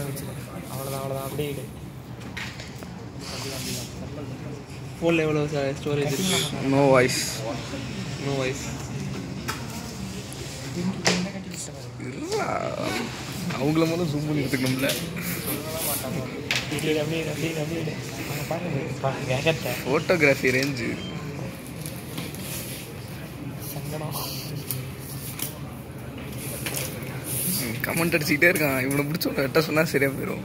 வச்சுரு அவ்வளோதான் அவ்வளோதான் அப்படியே இடு ஃபோனில் எவ்வளோ storage no voice no voice அவங்கள முதல்ல ஜூம் பண்ணி எடுத்துக்கணும்ல அப்படியே அப்படியே அப்படியே அப்படியே இடு அவங்க பாருங்க பாருங்க வேகத்தை ஃபோட்டோகிராஃபி ரேஞ்சு சங்கடம் கமெண்ட் அடிச்சுக்கிட்டே இருக்கான் இவனை பிடிச்ச உன்னை வெட்ட சொன்னால் சரியாக போயிடும்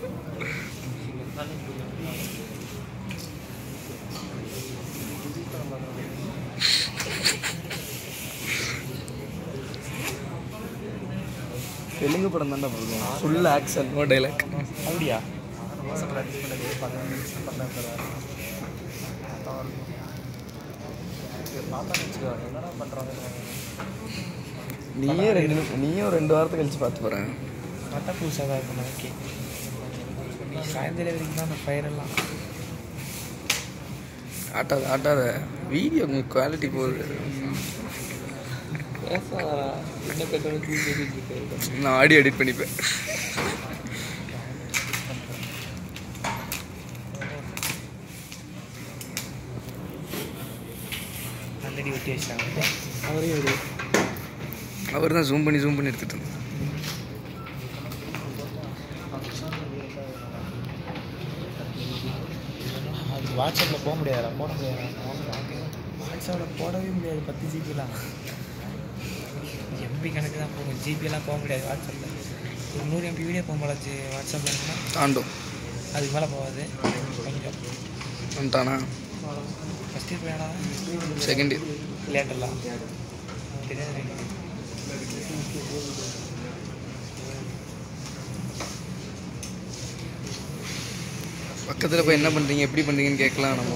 தெலுங்கு படம் தான்டா போதும் ஃபுல் ஆக்ஷன் நோ டைலாக் அப்படியா என்னடா பண்ணுறாங்க நீயே ரெண்டு நிமி- நீயும் ரெண்டு வாரத்தை கழிச்சு பார்த்து போகிறேன் பார்த்தா புதுசாக தான் இருக்கும் ஓகே நீ சாயந்தரம் வரைக்கும் தான் அந்த ஃபயர் எல்லாம் ஆட்டாத ஆட்டாத வீடியோ குவாலிட்டி போகுது பேசாதா என்ன கட்டணும் தூக்கி நான் ஆடியோ எடிட் பண்ணிப்பேன் ஆல்ரெடி வெட்டி வச்சிட்டாங்க அவரையும் ஒரு அவர் தான் ஜூம் பண்ணி ஜூம் பண்ணி எடுத்துட்டு இருந்தார். அது வாட்ஸ்அப்பில் போக முடியாதுடா போட முடியாது வாட்ஸ்அப்பில் போடவே முடியாது பத்து ஜிபிலாம் எம்பி கணக்கு தான் போகும் ஜிபிலாம் போக முடியாது வாட்ஸ்அப்பில் ஒரு நூறு எம்பி வீடியோ போக முடியாது வாட்ஸ்அப்பில் இருக்குன்னா தாண்டும் அதுக்கு மேலே போகாது கொஞ்சம் வந்துட்டானா ஃபஸ்ட் இயர் வேணா செகண்ட் இயர் லேட்டர்லாம் தெரியாது எனக்கு. பக்கத்தில் போய் என்ன பண்ணுறீங்க எப்படி பண்ணுறீங்கன்னு கேட்கலாம் நம்ம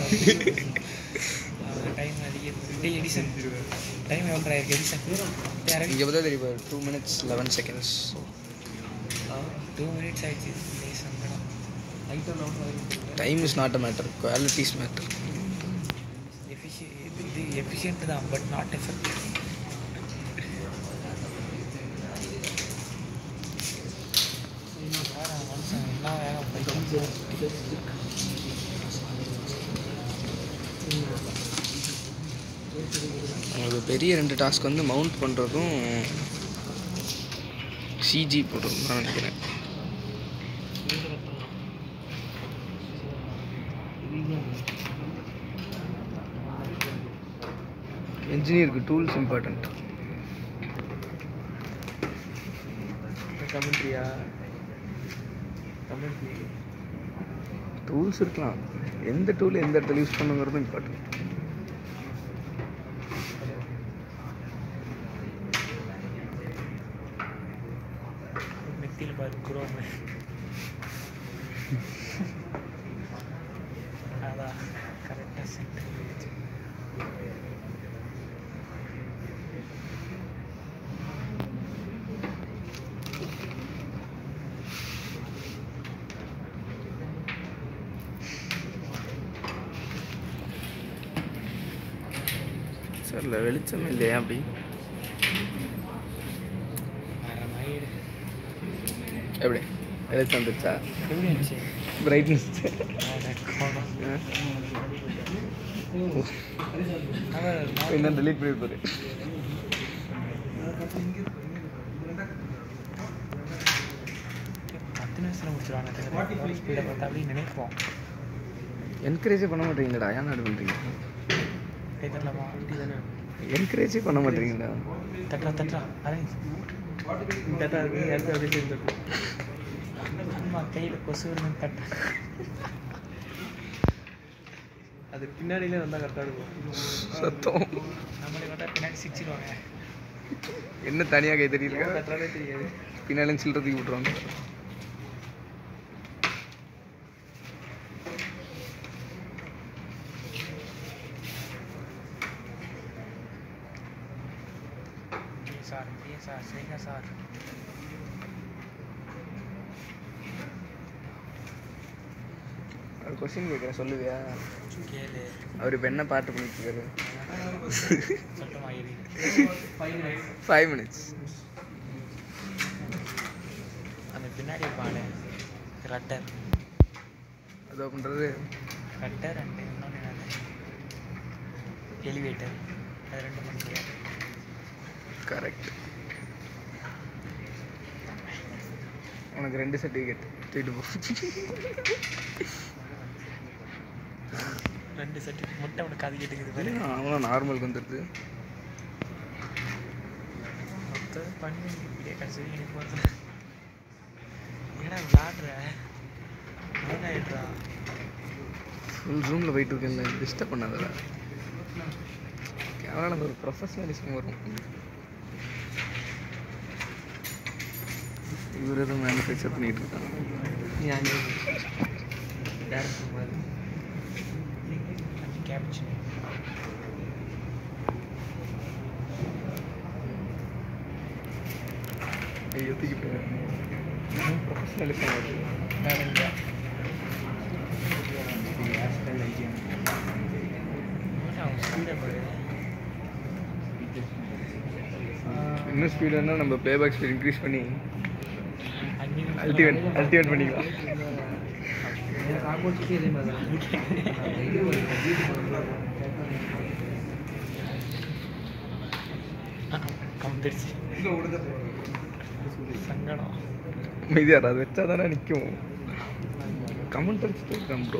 டைம் அதிகம் டேய் எடிசன் டைம் எவ்வளோ இருக்கு எடிசன் யாரும் இங்கே பார்த்தா தெரியும் two minutes eleven seconds two minutes ஆயிடுச்சு டேய் சங்கடம் night time is not a matter quality is matter efficient இது எஃபிஷியன்ட் தான் பட் நாட் எஃபெக்டிவ் என்ன வேகம் போயிட்டு உங்களுக்கு பெரிய ரெண்டு டாஸ்க் வந்து மவுண்ட் பண்ணுறதும் சிஜி போடுறதும் தான் நினைக்கிறேன் என்ஜினியருக்கு டூல்ஸ் இம்பார்ட்டண்ட் கமெண்ட்ரியா கமெண்ட்ரி டூல்ஸ் இருக்கலாம் எந்த டூல் எந்த இடத்துல யூஸ் பண்ணுங்கிறதும் இம்பார்ட்டன்ட் நெத்தியில் பாரு குரோம் அதான் கரெக்டாக செட் சார் இல்லை வெளிச்சம் இல்லையா அப்படி வேற மாதிரி எப்படி வெளிச்சம் வந்துருச்சா எப்படி இருந்துச்சு பிரைட்னஸ் அட கோணம். அவர் நான் என்ன delete பண்ணிருப்பாரு பத்து நிமிஷத்தில் முடிச்சிருவாங்க ஸ்பீடை பார்த்தா அப்படின்னு நினைப்போம் என்கரேஜே பண்ண மாட்டீங்கடா ஏன் நடு பண்ணுறீங்க கை தட்டலாமா அப்படி தானே என்கரேஜே பண்ண மாட்டீங்கடா தட்டுறா தட்டுறா அரேஞ்ச் தட்டா இருக்கு அடுத்து அப்படியே சேர்ந்து அம்மா கையில் கொசு விழுந்து தட்ட அது பின்னாடியிலே வந்தால் கரெக்டாக இருக்கும் சத்தம் நம்மளே பார்த்தா பின்னாடி சிரிச்சிருவாங்க என்ன தனியாக கை தெரியல கட்டுறாலே தெரியாது பின்னாலும் சில்லற தூக்கி விட்ருவாங்க சார் ஏன் சார் சரிங்க சார் ஒரு கொஸ்டின் கேட்குறேன் சொல்லுவியா கேளு அவர் இப்போ என்ன பாட்டு பண்ணிட்டு இருக்காரு சட்டமா இரு ஃபைவ் மினிட்ஸ் அந்த பின்னாடி பின்னாடி பாடு ரட்டர் அது பண்ணுறது ரட்டர் அண்ட் இன்னொன்று என்னது எலிவேட்டர் அது ரெண்டு பண்ண முடியாது கரெக்ட் உனக்கு ரெண்டு சர்டிஃபிகேட் தூக்கிட்டு போ ரெண்டு செட்டு முட்டை உனக்கு அது கேட்டுக்குது பாரு அவனும் நார்மலுக்கு வந்துடுது மொத்தம் பண்ணி இப்படியே கடைசி வரைக்கும் எனக்கு போகிறது ஏன்னா விளாடுற ஆயிடுறா ஃபுல் ரூமில் போயிட்டு இருக்கேன்ல டிஸ்டர்ப் பண்ணாதடா கேமரா நம்ம ஒரு ப்ரொஃபஷனலிசம் வரும் இவர் எதுவும் மேனுஃபேக்சர் பண்ணிட்டு இருக்காங்க நீ அங்கே டேரக்ட் மாதிரி கேப்ச்சு ஐயோ தூக்கிட்டு ப்ரொஃபஷனலிசம் வருது வேற இல்லையா அவங்க ஸ்பீடை பாரு இன்னும் ஸ்பீட் வேணால் நம்ம பேபேக் ஸ்பீட் இன்க்ரீஸ் பண்ணி அஞ்சு அல்டிமேட் அல்டிமேட் பண்ணிக்கலாம் கம்பிடுச்சு சங்கடம் மீதியார் அது வச்சா தானே நிற்கும் கமெண்ட் அடிச்சுட்டு இருக்கான் bro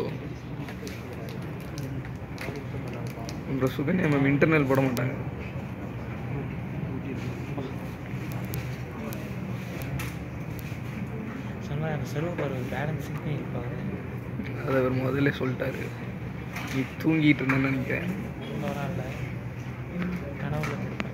bro Sukanya ma'am internal போட மாட்டாங்க சொன்னா அந்த சர்வர் பாரு பேலன்ஸுக்கு இருப்பாரு அதை அவர் முதல்ல சொல்லிட்டாரு நீ தூங்கிட்டு இருந்தேன்னு நினைக்கிறேன் வரான் இல்லை கனவுல இருப்பேன்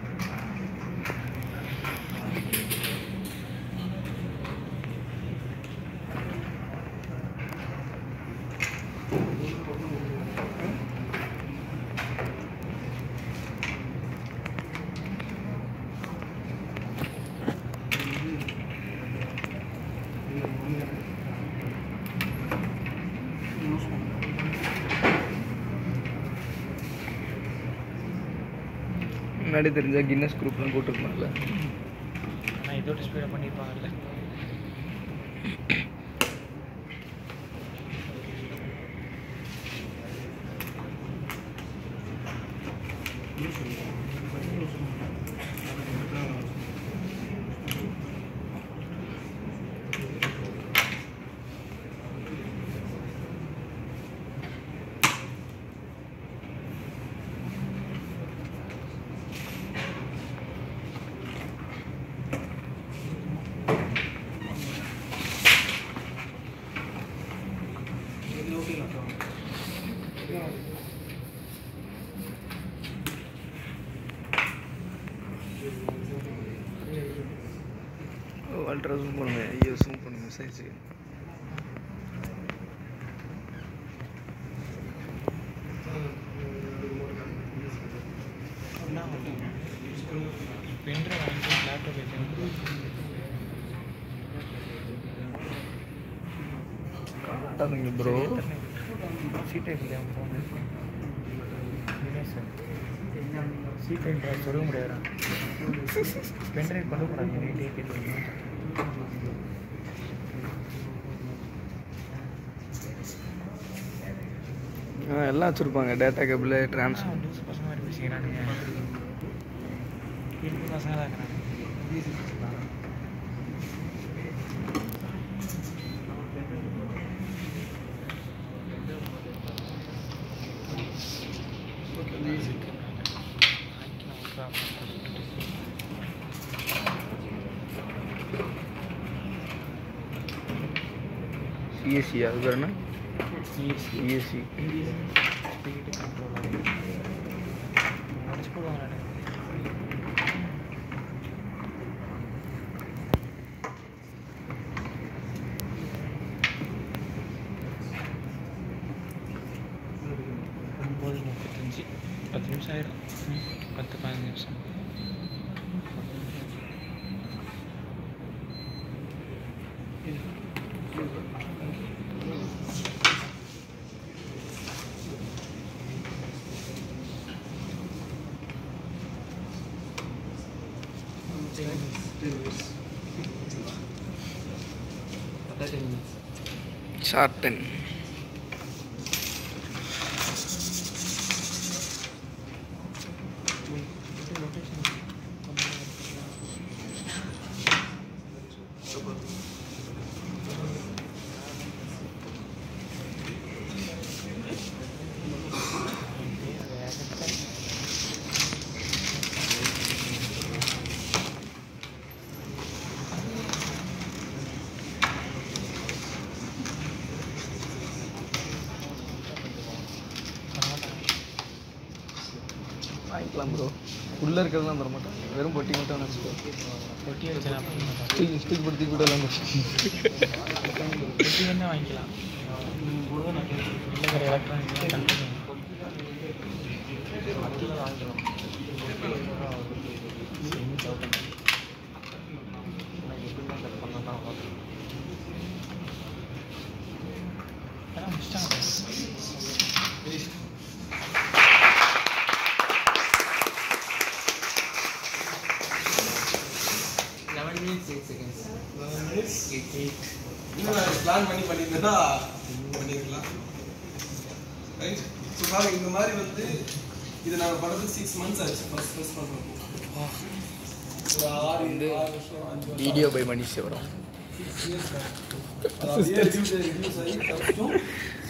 முன்னாடி தெரிஞ்சா கின்னஸ் குரூப்லாம் போட்டிருக்கலாம்ல ஆனால் இதோட ஸ்பீடாக பண்ணியிருப்பாங்கல்ல அல்ட்ரா ஜூம் பண்ணுங்க ஐயோ ஜூம் பண்ணுங்க சைஸ் பென்ட்ரைவ் வாங்கி லேப்டாப் வச்சு காட்டாதுங்க ப்ரோ சீட்டை இல்லையா ஃபோனு சார் சீட்டை சொல்ல முடியாதா பென்ட்ரைவ் கொண்டு போகிறாங்க நைட்டே கேட்டு ஆ எல்லாம் வச்சுருப்பாங்க டேட்டா கேபிள் ட்ரான்ஸ் லூஸ் பசங்க மாதிரி பேசிக்கிறானுங்க இருக்கு பசங்க தான் இருக்கிறாங்க சிஎஸ்சி அது பேர் என்ன சிஎஸ்சி ஸ்பீடு கண்ட்ரோல் முடிச்சு போடுவாங்க ஒம்பது முப்பத்தஞ்சு பத்து நிமிஷம் ஆயிடும் ம், பத்து பதினஞ்சு நிமிஷம் தேர்ட்டி மினிட்ஸ் ஷார்டன் வாங்கிக்கலாம் ப்ரோ உள்ளே இருக்கிறதெல்லாம் தர மாட்டேன் வெறும் பொட்டி மட்டும் வச்சுக்கோ ரொட்டி வச்சு நான் பண்ண மாட்டேன் ஸ்டிக் ஸ்டிக் படுத்தி கூட எல்லாம் ரொட்டி வேணா வாங்கிக்கலாம் இல்லை வேறு எலக்ட்ரானிக்லாம் கண்டிப்பாக லெவன் மினிட்ஸ் எயிட் செகண்ட்ஸ் இன்னும் நான் பிளான் பண்ணி பண்ணியிருந்தேன்னா பண்ணியிருக்கலாம் ரைட் ஸோ பாருங்க இந்த மாதிரி வந்து இது நாங்கள் பண்ணுறதுக்கு சிக்ஸ் மந்த்ஸ் ஆச்சு ஃபர்ஸ்ட் ஃபர்ஸ்ட் பண்ணுறோம் ஒரு ஆறு ஆறு வருஷம் அஞ்சு வருஷம் வீடியோ பை மணி வரும் சிக்ஸ் இயர்ஸ் அதாவது ரிவ்யூஸ் ரிவ்யூஸ் ஆகி ஃபஸ்ட்டும்